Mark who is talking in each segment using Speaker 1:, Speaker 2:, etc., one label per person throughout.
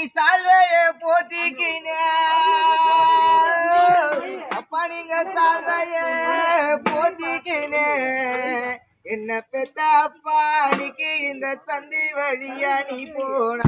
Speaker 1: சால்வைய போத்திக்கின அப்பா நீங்க சால்வைய போத்திக்கின என்ன பெத்த அப்பா அன்னைக்கு இந்த சந்தி வழியா நீ போனா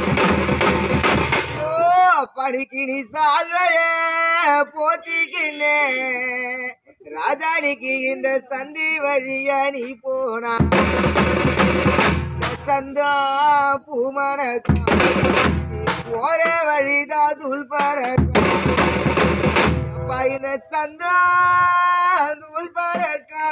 Speaker 1: ஓ படிக்கு நீ சால்வைய போத்திக்கினே ராஜானிக்கு இந்த சந்தி வழியா நீ போனா இந்த சந்தா பூமணக்கா நீ போற வழிதான் தூள் பறக்கா அப்பா இந்த சந்தா தூள் பறக்கா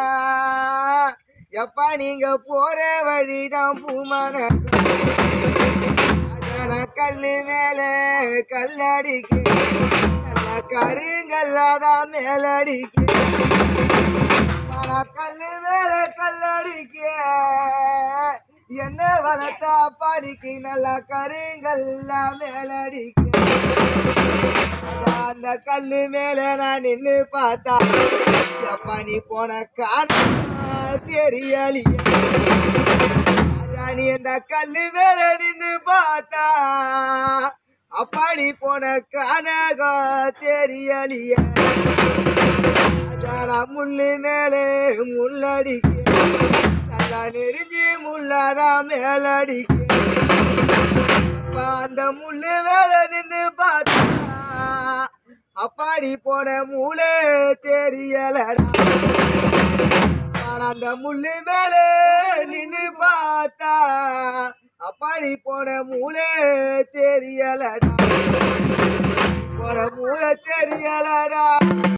Speaker 1: எப்பா நீங்க போற வழிதான் பூமணக்கா அதான கல்லு மேல கல்லடிக்கு நல்ல கருங்கல்லாதான் மேலடிக்கு ஆனா கல்லு மேல கல்லடிக்கு என்ன வளர்த்தா படிக்கு நல்லா கருங்கல்லாம் மேலடிக்கு அதான் அந்த கல்லு மேல நான் நின்னு பார்த்தா எப்பா நீ போன காண தெரியலையே அதான் நீ அந்த கல்லு மேல நின்னு பார்த்தா அப்பாடி போன கனகம் தெரியலையே அதான் நான் முள்ளு மேலே முள்ளடிக்க நல்லா நெருஞ்சி முள்ளாதான் மேலடிக்க அப்பா அந்த முள்ளு மேல நின்னு பார்த்தா அப்பாடி போன மூளை தெரியலடா ஆனா அந்த முள்ளு மேல நின்னு பார்த்தா அப்பாடி போன மூளை தெரியலடா போன மூளை தெரியலடா